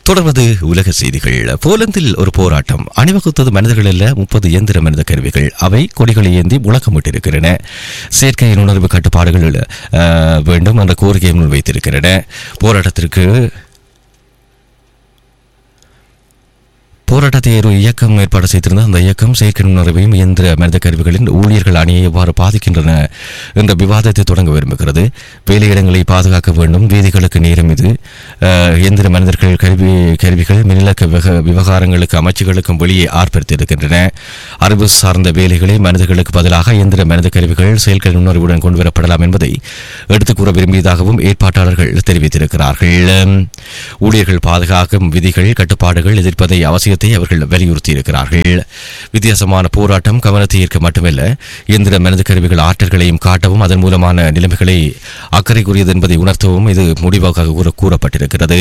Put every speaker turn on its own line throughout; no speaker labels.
தொடர்வது உலக செய்திகள் போலந்தில் ஒரு போராட்டம் அணிவகுத்தது மனிதர்கள் அல்ல முப்பது இயந்திர மனித கருவிகள் அவை கொடிகளை ஏந்தி முழக்கமிட்டிருக்கின்றன செயற்கை நுணர்வு கட்டுப்பாடுகள் அஹ், வேண்டும் என்ற கோரிக்கையை முன்வைத்திருக்கின்றன போராட்டத்திற்கு போராட்டத்தை ஒரு இயக்கம் ஏற்பாடு செய்திருந்த அந்த இயக்கம் செயற்கை நுண்ணறிவையும் இயந்திர மனித கருவிகளின் ஊழியர்கள் அணியை எவ்வாறு பாதிக்கின்றன என்ற விவாதத்தை தொடங்க விரும்புகிறது வேலையிடங்களை பாதுகாக்க வேண்டும் வீதிகளுக்கு நேரம் இது அஹ், இயந்திர மனிதர்கள் கருவி கருவிகள் மின்னிலக்க விவக- விவகாரங்களுக்கு அமைச்சுகளுக்கும் வெளியே ஆர்ப்பரித்திருக்கின்றன அறிவு சார்ந்த வேலைகளை மனிதர்களுக்கு பதிலாக இயந்திர மனித கருவிகள் செயற்கை நுண்ணறிவுடன் கொண்டு வரப்படலாம் என்பதை எடுத்துக் கூற விரும்பியதாகவும் ஏற்பாட்டாளர்கள் தெரிவித்திருக்கிறார்கள் ஊழியர்கள் பாதுகாக்கும் விதிகள் கட்டுப்பாடுகள் எதிர்ப்பதை அவசியத்தை அவர்கள் வலியுறுத்தியிருக்கிறார்கள் வித்தியாசமான போராட்டம் கவனத்தை ஈர்க்க மட்டுமல்ல இயந்திர மனித கருவிகள் ஆற்றல்களையும் காட்டவும் அதன் மூலமான நிலைமைகளை அக்கறைக்குரியது என்பதை உணர்த்தவும் இது முடிவாக கூற- கூறப்பட்டிருக்கிறது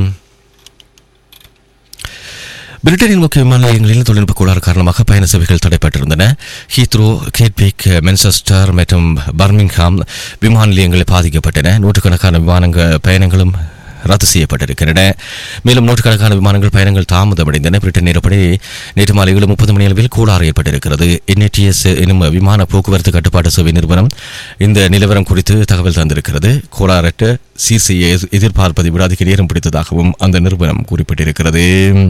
பிரிட்டனின் முக்கிய விமான நிலையங்களில் தொழில்நுட்ப கோளாறு காரணமாக பயண சேவைகள் தடைப்பட்டிருந்தன ஹீத்ரோ கேட்விக் மென்செஸ்டர் மற்றும் பர்மிங்ஹாம் விமான நிலையங்கள் பாதிக்கப்பட்டன நூற்றுக்கணக்கான விமானங்கள் பயணங்களும் ரத்து செய்யப்பட்டிருக்கின்றன மேலும் நூற்றுக்கணக்கான விமானங்கள் பயணங்கள் தாமதமடைந்தன பிரிட்டன் நேரப்படி நேற்று மாலை ஏழு முப்பது மணி அளவில் கோளாறு ஏற்பட்டிருக்கிறது என்ஏடிஎஸ் எனும் விமான போக்குவரத்து கட்டுப்பாட்டு சேவை நிறுவனம் இந்த நிலவரம் குறித்து தகவல் தந்திருக்கிறது கோளாறற்ற சீர் செய்ய எதிர்- எதிர்பார்ப்பதை விட அதிக நேரம் பிடித்ததாகவும் அந்த நிறுவனம் குறிப்பிட்டிருக்கிறது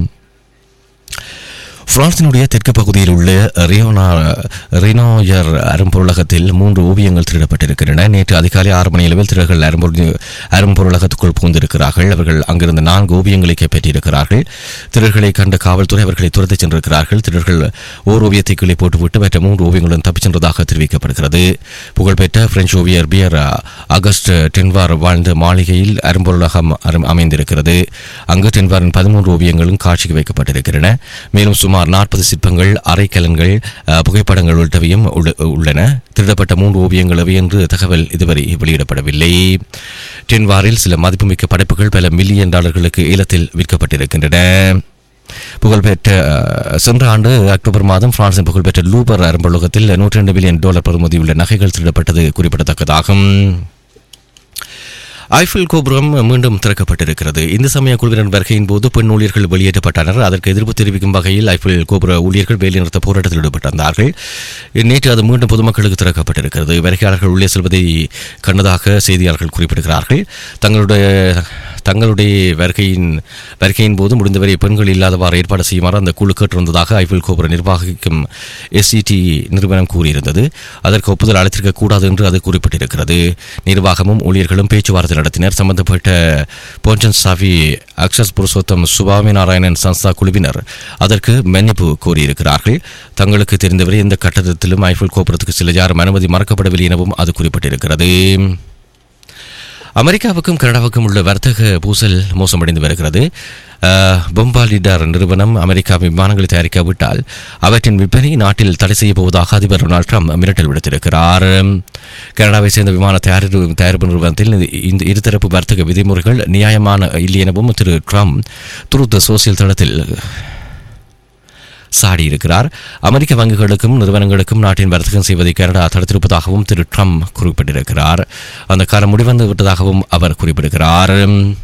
பிரான்சினுடைய தெற்கு பகுதியில் உள்ள ரியோனா ரினோயர் அரும்பொருளகத்தில் மூன்று ஓவியங்கள் திருடப்பட்டிருக்கின்றன நேற்று அதிகாலை ஆறு மணி அளவில் திருடர்கள் அரும்பொருள் அரும்பொருளகத்துக்குள் புகுந்திருக்கிறார்கள் அவர்கள் அங்கிருந்த நான்கு ஓவியங்களை கைப்பற்றியிருக்கிறார்கள் திருடர்களை கண்ட காவல்துறை அவர்களை துரத்திச் சென்றிருக்கிறார்கள் திருடர்கள் ஓர் ஓவியத்தை கீழே போட்டுவிட்டு மற்ற மூன்று ஓவியங்களுடன் தப்பிச் சென்றதாக தெரிவிக்கப்படுகிறது புகழ்பெற்ற பிரெஞ்சு ஓவியர் பியர் அகஸ்ட் டென்வார் வாழ்ந்த மாளிகையில் அரும்பொருளகம் அரும் அமைந்திருக்கிறது அங்கு டென்வாரின் பதிமூன்று ஓவியங்களும் காட்சிக்கு வைக்கப்பட்டிருக்கின்றன மேலும் சுமார் நாற்பது சிற்பங்கள் அரைக்கலன்கள் அஹ், புகைப்படங்கள் உள்ளிட்டவையும் உள்ள- உள்ளன திருடப்பட்ட மூன்று ஓவியங்கள் எவை என்று தகவல் இதுவரை வெளியிடப்படவில்லை டென்வாரில் சில மதிப்புமிக்க படைப்புகள் பல மில்லியன் டாலர்களுக்கு ஏலத்தில் விற்கப்பட்டிருக்கின்றன புகழ்பெற்ற அஹ், சென்ற ஆண்டு அக்டோபர் மாதம் பிரான்சின் புகழ்பெற்ற லூபர் அரும்பலோகத்தில் நூற்றி ரெண்டு பில்லியன் டாலர் பெறுமதியுள்ள நகைகள் திருடப்பட்டது குறிப்பிடத்தக்கதாகும் ஐஃபில் கோபுரம் மீண்டும் திறக்கப்பட்டிருக்கிறது இந்த சமய குழுவினர் வருகையின் போது பெண் ஊழியர்கள் வெளியேற்றப்பட்டனர் அதற்கு எதிர்ப்பு தெரிவிக்கும் வகையில் ஐஃபில் கோபுர ஊழியர்கள் வேலைநிறுத்த போராட்டத்தில் ஈடுபட்டிருந்தார்கள் நேற்று அது மீண்டும் பொதுமக்களுக்கு திறக்கப்பட்டிருக்கிறது வருகையாளர்கள் உள்ளே செல்வதை கண்டதாக செய்தியாளர்கள் குறிப்பிடுகிறார்கள் தங்களுடைய தங்களுடைய வருகையின் வருகையின் போது முடிந்தவரை பெண்கள் இல்லாதவாறு ஏற்பாடு செய்யுமாறு அந்த குழு கேட்டிருந்ததாக ஐபிஎல் கோபுர நிர்வாகிக்கும் எஸ்சிடி நிறுவனம் கூறியிருந்தது அதற்கு ஒப்புதல் அளித்திருக்க கூடாது என்று அது குறிப்பிட்டிருக்கிறது நிர்வாகமும் ஊழியர்களும் பேச்சுவார்த்தை நடத்தினர் சம்பந்தப்பட்ட போஞ்சன் சாவி அக்ஷஸ் புருஷோத்தம் சுவாமி நாராயணன் சன்ஸ்தா குழுவினர் அதற்கு மன்னிப்பு கோரியிருக்கிறார்கள் தங்களுக்கு தெரிந்தவரை எந்த கட்டடத்திலும் ஐபிஎல் கோபுரத்துக்கு சில யாரும் அனுமதி மறக்கப்படவில்லை எனவும் அது குறிப்பிட்டிருக்கிறது அமெரிக்காவுக்கும் கனடாவுக்கும் உள்ள வர்த்தக பூசல் மோசமடைந்து வருகிறது அஹ், பொம்பாலிடார் நிறுவனம் அமெரிக்கா விமானங்களை தயாரிக்காவிட்டால் அவற்றின் விற்பனை நாட்டில் தடை செய்ய போவதாக அதிபர் டொனால்ட் ட்ரம்ப் மிரட்டல் விடுத்திருக்கிறார் கனடாவை சேர்ந்த விமான தயாரிப்பு தயாரிப்பு நிறுவனத்தில் இந்த- இந்த இருதரப்பு வர்த்தக விதிமுறைகள் நியாயமான இல்லை எனவும் திரு ட்ரம்ப் துருத்த சோசியல் தளத்தில் சாடியிருக்கிறார் அமெரிக்க வங்கிகளுக்கும் நிறுவனங்களுக்கும் நாட்டின் வர்த்தகம் செய்வதை கனடா தடுத்திருப்பதாகவும் திரு ட்ரம்ப் குறிப்பிட்டிருக்கிறார் அந்த காலம் முடிவந்து விட்டதாகவும் அவர் குறிப்பிடுகிறார்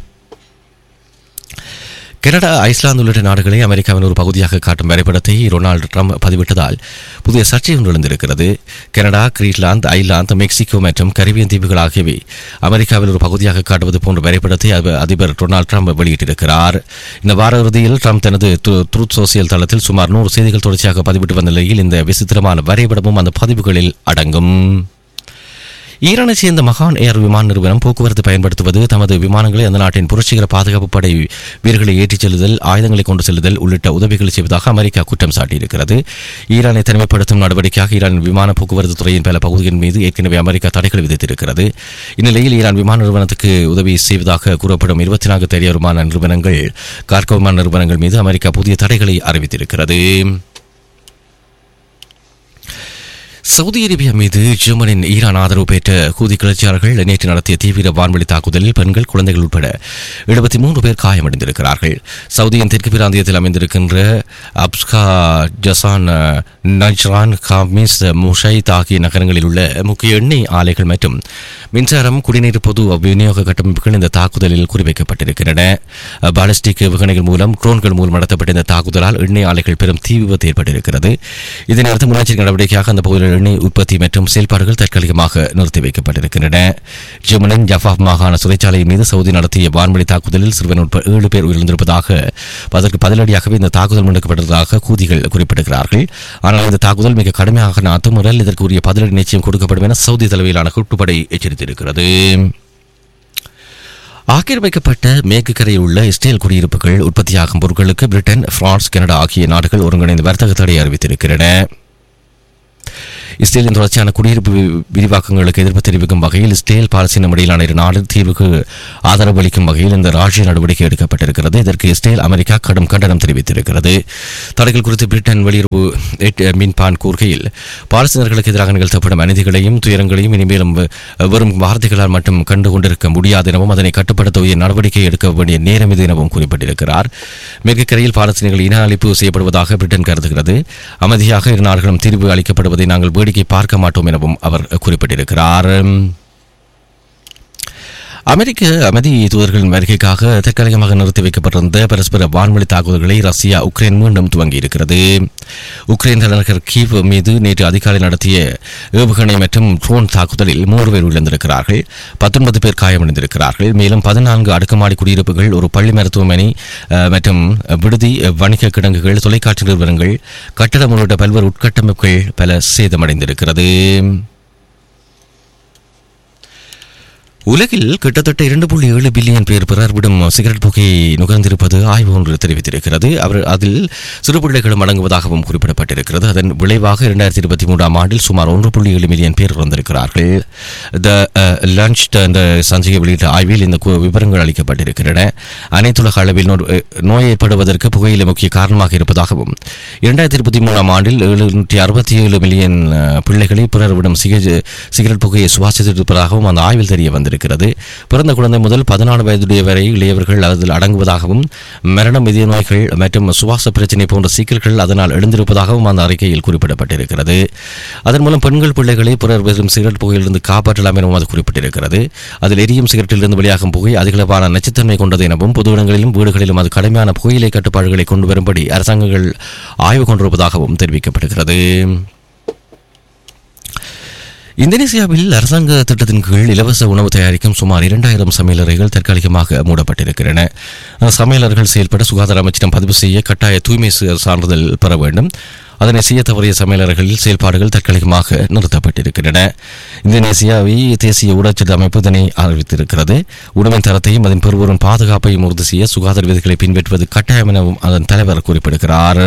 கனடா ஐஸ்லாந்து உள்ளிட்ட நாடுகளை அமெரிக்காவின் ஒரு பகுதியாக காட்டும் வரைபடத்தை டொனால்டு ட்ரம்ப் பதிவிட்டதால் புதிய சர்ச்சை ஒன்று எழுந்திருக்கிறது கனடா கிரீன்லாந்து ஐலாந்து மெக்சிகோ மற்றும் கரிபியன் தீவுகள் ஆகியவை அமெரிக்காவில் ஒரு பகுதியாக காட்டுவது போன்ற வரைபடத்தை அவ- அதிபர் டொனால்டு ட்ரம்ப் வெளியிட்டிருக்கிறார் இந்த வார இறுதியில் ட்ரம்ப் தனது து- ட்ரூத் சோசியல் தளத்தில் சுமார் நூறு செய்திகள் தொடர்ச்சியாக பதிவிட்டு வந்த நிலையில் இந்த விசித்திரமான வரைபடமும் அந்த பதிவுகளில் அடங்கும் ஈரானை சேர்ந்த மகான் ஏர் விமான நிறுவனம் போக்குவரத்து பயன்படுத்துவது தமது விமானங்களை அந்த நாட்டின் புரட்சிகர பாதுகாப்பு படை வீரர்களை ஏற்றிச் செல்லுதல் ஆயுதங்களை கொண்டு செல்லுதல் உள்ளிட்ட உதவிகளை செய்வதாக அமெரிக்கா குற்றம் சாட்டியிருக்கிறது ஈரானை தனிமைப்படுத்தும் நடவடிக்கையாக ஈரான் விமான போக்குவரத்து துறையின் பல பகுதிகள் மீது ஏற்கனவே அமெரிக்கா தடைகள் விதித்திருக்கிறது இந்நிலையில் ஈரான் விமான நிறுவனத்துக்கு உதவி செய்வதாக கூறப்படும் இருபத்தி நான்கு தனியார் விமான நிறுவனங்கள் கார்கோ விமான நிறுவனங்கள் மீது அமெரிக்கா புதிய தடைகளை அறிவித்திருக்கிறது சவுதி அரேபியா மீது ஜெர்மனின் ஈரான் ஆதரவு பெற்ற கூதி கிளர்ச்சியாளர்கள் நேற்று நடத்திய தீவிர வான்வெளி தாக்குதலில் பெண்கள் குழந்தைகள் உட்பட எழுபத்தி மூன்று பேர் காயமடைந்திருக்கிறார்கள் சவுதியின் தெற்கு பிராந்தியத்தில் அமைந்திருக்கின்ற அப்ஸ்கா ஜசான் நஜ்ரான் காமிஸ் முஷைத் ஆகிய நகரங்களில் உள்ள முக்கிய எண்ணெய் ஆலைகள் மற்றும் மின்சாரம் குடிநீர் பொது விநியோக கட்டமைப்புகள் இந்த தாக்குதலில் குறிவைக்கப்பட்டிருக்கின்றன பாலிஸ்டிக் ஏவுகணைகள் மூலம் ட்ரோன்கள் மூலம் நடத்தப்பட்ட இந்த தாக்குதலால் எண்ணெய் ஆலைகள் பெரும் தீ விபத்து ஏற்பட்டிருக்கிறது இதனையடுத்து முன்னெச்சரிக்கை நடவடிக்கையாக அந்த பகுதியில் எண்ணெய் உற்பத்தி மற்றும் செயல்பாடுகள் தற்காலிகமாக நிறுத்தி வைக்கப்பட்டிருக்கின்றன ஜெர்மனின் ஜஃபா மாகாண சிறைச்சாலை மீது சவுதி நடத்திய வான்வழி தாக்குதலில் சிறுவன் உட்பட ஏழு பேர் உயிரிழந்திருப்பதாக அதற்கு பதிலடியாகவே இந்த தாக்குதல் முன்னெடுக்கப்பட்டதாக கூதிகள் குறிப்பிடுகிறார்கள் ஆனால் இந்த தாக்குதல் மிக கடுமையாக அத்துமுறையில் இதற்குரிய பதிலடி நிச்சயம் கொடுக்கப்படும் என சவுதி தலைமையிலான கூட்டுப்படை எச்சரித்திருக்கிறது ஆக்கிரமிக்கப்பட்ட மேற்கு கரையில் உள்ள இஸ்ரேல் குடியிருப்புகள் உற்பத்தியாகும் பொருட்களுக்கு பிரிட்டன் பிரான்ஸ் கனடா ஆகிய நாடுகள் ஒருங்கிணைந்த வர்த்தக தடை அறிவித்திருக்கின்றன இஸ்ரேலின் தொடர்ச்சியான குடியிருப்பு வி- விரிவாக்கங்களுக்கு எதிர்ப்பு தெரிவிக்கும் வகையில் இஸ்ரேல் பாலஸ்தீனம் இடையிலான இரு நாடு தீர்வுக்கு ஆதரவு அளிக்கும் வகையில் இந்த ராஜ்ய நடவடிக்கை எடுக்கப்பட்டிருக்கிறது இதற்கு இஸ்ரேல் அமெரிக்கா கடும் கண்டனம் தெரிவித்திருக்கிறது தடைகள் குறித்து பிரிட்டன் வெளியுறவு எட்- மின்பான் கூறுகையில் பாலஸ்தீனர்களுக்கு எதிராக நிகழ்த்தப்படும் அநீதிகளையும் துயரங்களையும் இனிமேலும் வெ- வெறும் வார்த்தைகளால் மட்டும் கண்டு கொண்டிருக்க முடியாது எனவும் அதனை கட்டுப்படுத்த உரிய நடவடிக்கை எடுக்க வேண்டிய நேரம் இது எனவும் குறிப்பிட்டிருக்கிறார் மேற்கு கரையில் பாலஸ்தீனர்கள் இன அழிப்பு செய்யப்படுவதாக பிரிட்டன் கருதுகிறது அமைதியாக இரு நாடுகளும் தீர்வு அளிக்கப்படுவதை நாங்கள் வேடிக்கை பார்க்க மாட்டோம் எனவும் அவர் குறிப்பிட்டிருக்கிறார் அமெரிக்க அமைதி தூதர்களின் வருகைக்காக தற்காலிகமாக நிறுத்தி வைக்கப்பட்டிருந்த பரஸ்பர வான்வழி தாக்குதல்களை ரஷ்யா உக்ரைன் மீண்டும் துவங்கியிருக்கிறது உக்ரைன் தலைநகர் கீவ் மீது நேற்று அதிகாலை நடத்திய ஏவுகணை மற்றும் ட்ரோன் தாக்குதலில் மூன்று பேர் உயிரிழந்திருக்கிறார்கள் பத்தொன்பது பேர் காயமடைந்திருக்கிறார்கள் மேலும் பதினான்கு அடுக்குமாடி குடியிருப்புகள் ஒரு பள்ளி மருத்துவமனை அஹ், மற்றும் விடுதி வணிக கிடங்குகள் தொலைக்காட்சி நிறுவனங்கள் கட்டடம் உள்ளிட்ட பல்வேறு உட்கட்டமைப்புகள் பல சேதமடைந்திருக்கிறது உலகில் கிட்டத்தட்ட இரண்டு புள்ளி ஏழு பில்லியன் பேர் பிறர் விடும் சிகரெட் புகையை நுகர்ந்திருப்பது ஆய்வு ஒன்று தெரிவித்திருக்கிறது அவர் அதில் சிறு பிள்ளைகளும் அடங்குவதாகவும் குறிப்பிடப்பட்டிருக்கிறது அதன் விளைவாக இரண்டாயிரத்தி இருபத்தி மூன்றாம் ஆண்டில் சுமார் ஒன்று புள்ளி ஏழு மில்லியன் பேர் இறந்திருக்கிறார்கள் த லஞ்ச் என்ற சஞ்சிகை வெளியிட்ட ஆய்வில் இந்த கு- விவரங்கள் அளிக்கப்பட்டிருக்கின்றன அனைத்துலக அளவில் நோ- நோய் ஏற்படுவதற்கு புகையிலை முக்கிய காரணமாக இருப்பதாகவும் இரண்டாயிரத்தி இருபத்தி மூணாம் ஆண்டில் எழுநூற்றி அறுபத்தி ஏழு மில்லியன் அஹ், பிள்ளைகளை பிறர் விடும் சிகை- சிகரெட் புகையை சுவாசித்திருப்பதாகவும் அந்த ஆய்வில் தெரிய வந்திருக்கிறது பிறந்த குழந்தை முதல் பதினாலு வயதுடைய வரை இளையவர்கள் அதில் அடங்குவதாகவும் மரணம் இதய நோய்கள் மற்றும் சுவாச பிரச்சினை போன்ற சிக்கல்கள் அதனால் எழுந்திருப்பதாகவும் அந்த அறிக்கையில் குறிப்பிடப்பட்டிருக்கிறது அதன் மூலம் பெண்கள் பிள்ளைகளை பிறர் வெறும் சிகரெட் புகையிலிருந்து காப்பாற்றலாம் எனவும் அது குறிப்பிட்டிருக்கிறது அதில் எரியும் சிகரெட்டிலிருந்து வெளியாகும் புகை அதிகளவான நச்சுத்தன்மை கொண்டது எனவும் பொது இடங்களிலும் வீடுகளிலும் அது கடுமையான புகையிலை கட்டுப்பாடுகளை கொண்டு வரும்படி அரசாங்கங்கள் ஆய்வு கொண்டிருப்பதாகவும் தெரிவிக்கப்படுகிறது இந்தோனேசியாவில் அரசாங்க திட்டத்தின் கீழ் இலவச உணவு தயாரிக்கும் சுமார் இரண்டாயிரம் சமையலறைகள் தற்காலிகமாக மூடப்பட்டிருக்கின்றன அந்த சமையலர்கள் செயல்பட சுகாதார அமைச்சிடம் பதிவு செய்ய கட்டாய தூய்மை சா- சான்றிதழ் பெற வேண்டும் அதனை செய்ய தவறிய சமையலறைகளில் செயல்பாடுகள் தற்காலிகமாக நிறுத்தப்பட்டிருக்கின்றன இந்தோனேசியாவை தேசிய ஊடகச்சட்ட அமைப்பு இதனை அறிவித்திருக்கிறது உணவின் தரத்தையும் அதன் பெறுவோரின் பாதுகாப்பையும் உறுதி செய்ய சுகாதார விதிகளை பின்பற்றுவது கட்டாயம் எனவும் அதன் தலைவர் குறிப்பிடுகிறார்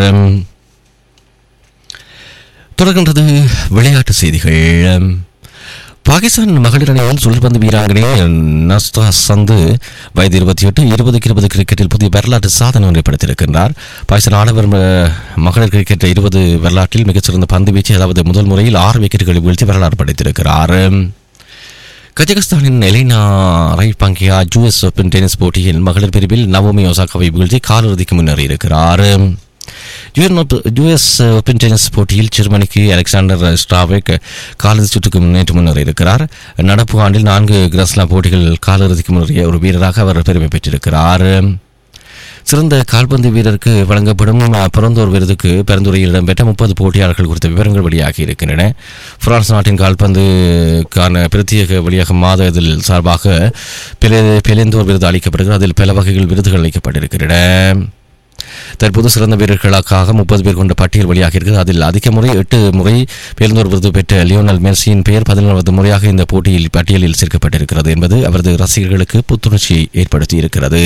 தொடர்கின்றது விளையாட்டு செய்திகள் பாகிஸ்தான் மகளிர் அணியில் சுழற்பந்து வீராங்கனை நஸ்தா சந்து வயது இருபத்தி எட்டு இருபதுக்கு இருபது கிரிக்கெட்டில் புதிய வரலாற்று சாதனை ஒன்றை படைத்திருக்கின்றார் பாகிஸ்தான் ஆடவர் ம- மகளிர் கிரிக்கெட் இருபது வரலாற்றில் மிகச்சிறந்த பந்து வீச்சு அதாவது முதல் முறையில் ஆறு விக்கெட்டுகளை வீழ்த்தி வரலாறு படைத்திருக்கிறார் கஜகஸ்தானின் Elena Rybakina US open tennis போட்டியில் மகளிர் பிரிவில் நவோமி ஒசாகாவை வீழ்த்தி காலிறுதிக்கு முன்னேறியிருக்கிறார் யுஎஸ் ஓபன் டென்னிஸ் போட்டியில் ஜெர்மனிக்கு அலெக்சாண்டர் ஸ்ட்ராவேக் காலிறுதி சுற்றுக்கு முன்னேற்று முன்னேறியிருக்கிறார் நடப்பு ஆண்டில் நான்கு கிராஸ்லாம் போட்டிகள் காலிறுதிக்கு முன்னேறிய ஒரு வீரராக அவர் பெருமை பெற்றிருக்கிறார் சிறந்த கால்பந்து வீரருக்கு வழங்கப்படும் அஹ், பிறந்தோர் விருதுக்கு பரிந்துரையில் இடம்பெற்ற முப்பது போட்டியாளர்கள் குறித்த விவரங்கள் வெளியாகி இருக்கின்றன பிரான்ஸ் நாட்டின் கால்பந்துக்கான பிரத்யேக வெளியாக மாத இதில் சார்பாக பிளே- பிளேந்தோர் விருது அளிக்கப்படுகிறது அதில் பல வகைகள் விருதுகள் அளிக்கப்பட்டிருக்கின்றன தற்போது சிறந்த வீரர்களுக்காக முப்பது பேர் கொண்ட பட்டியல் வெளியாக இருக்கிறது அதில் அதிக முறை எட்டு முறை பேருந்தோர் விருது பெற்ற லியோனல் மெர்சியின் பெயர் பதினொன்றாவது முறையாக இந்த போட்டியில் பட்டியலில் சேர்க்கப்பட்டிருக்கிறது என்பது அவரது ரசிகர்களுக்கு புத்துணர்ச்சியை ஏற்படுத்தி இருக்கிறது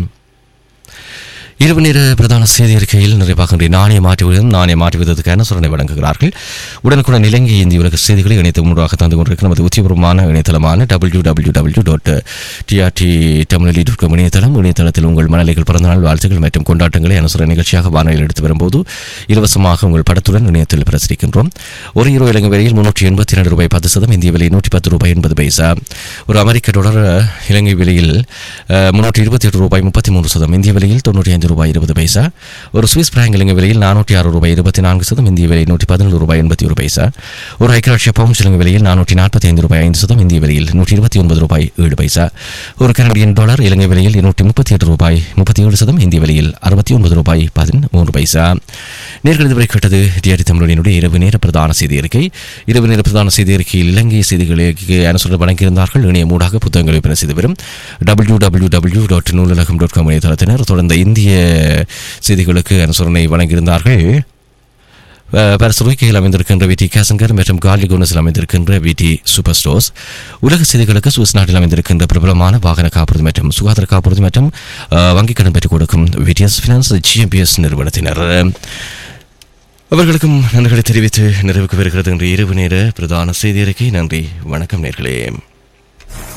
இரவு நேர பிரதான செய்தி அறிக்கையில் நிறைவாகின்ற நாணய மாற்றி விதம் நாணய மாற்றி விதத்துக்கான சுரணை வழங்குகிறார்கள் உடனுக்குடன் இலங்கை இந்திய உலக செய்திகளை இணைத்து முன்பாக தந்து கொண்டிருக்கிற நமது உத்தியபூர்வமான இணையதளமான W W W dot TRT Tamil இருக்கும் இணையதளம் இணையதளத்தில் உங்கள் மனநிலைகள் பிறந்தநாள் வாழ்த்துக்கள் மற்றும் கொண்டாட்டங்களை அனுசர நிகழ்ச்சியாக வானொலியில் எடுத்து வரும்போது இலவசமாக உங்கள் படத்துடன் இணையத்தில் பிரசுரிக்கின்றோம் ஒரு ஈரோ இலங்கை விலையில் முன்னூற்றி எண்பத்தி இரண்டு ரூபாய் பத்து சதம் இந்திய விலை நூற்றி பத்து ரூபாய் எண்பது பைசா ஒரு அமெரிக்க டாலர் இலங்கை விலையில் முன்னூற்றி இருபத்தி எட்டு ரூபாய் முப்பத்தி மூன்று சதம் இந்திய விலையில் தொண்ணூற்றி ஐந்து ஐந்து ரூபாய் இருபது பைசா ஒரு சுவிஸ் பிராங்க் இலங்கை விலையில் நானூற்றி ஆறு ரூபாய் இருபத்தி நான்கு சதம் இந்திய விலை நூற்றி பதினேழு ரூபாய் எண்பத்தி ஒரு பைசா ஒரு ஐக்கிய பவுண்ட் இலங்கை விலையில் நானூற்றி நாற்பத்தி ஐந்து ரூபாய் ஐந்து சதம் இந்திய விலையில் நூற்றி இருபத்தி ஒன்பது ரூபாய் ஏழு பைசா ஒரு கனடியன் டாலர் இலங்கை விலையில் இருநூற்றி முப்பத்தி எட்டு ரூபாய் முப்பத்தி ஏழு சதம் இந்திய விலையில் அறுபத்தி ஒன்பது ரூபாய் பதிமூன்று பைசா நேர்கள் இதுவரை கேட்டது டிஆர்டி தமிழனுடைய இரவு நேர பிரதான செய்தி அறிக்கை இரவு நேர பிரதான செய்தி அறிக்கையில் இலங்கை செய்திகளுக்கு அனுசரணை வழங்கியிருந்தார்கள் இணைய மூடாக புத்தகங்களை விற்பனை செய்து வரும் W W W dot Noolagam dot com இணையதளத்தினர் தொடர்ந்த இந்திய செய்திகளுக்கு அனுசரணை வழங்கியிருந்தார்கள் பரசுவைக்கையில் அமைந்திருக்கின்ற விடி கேசங்கர் மற்றும் காலி குனஸில் அமைந்திருக்கின்ற விடி சூப்பர் ஸ்டோர்ஸ் உலக செய்திகளுக்கு சுவிஸ் நாட்டில் அமைந்திருக்கின்ற பிரபலமான வாகன காப்புறுதி மற்றும் சுகாதார காப்புறுதி மற்றும் அஹ், வங்கிக் கடன் பெற்றுக் கொடுக்கும் விடிஎஸ் ஃபினான்ஸ் ஜிஎம்பிஎஸ் நிறுவனத்தினர் அவர்களுக்கும் நன்றிகளை தெரிவித்து நிறைவுக்கு வருகிறது இன்று இரவு நேர பிரதான செய்தி அறிக்கை நன்றி வணக்கம் நேர்களே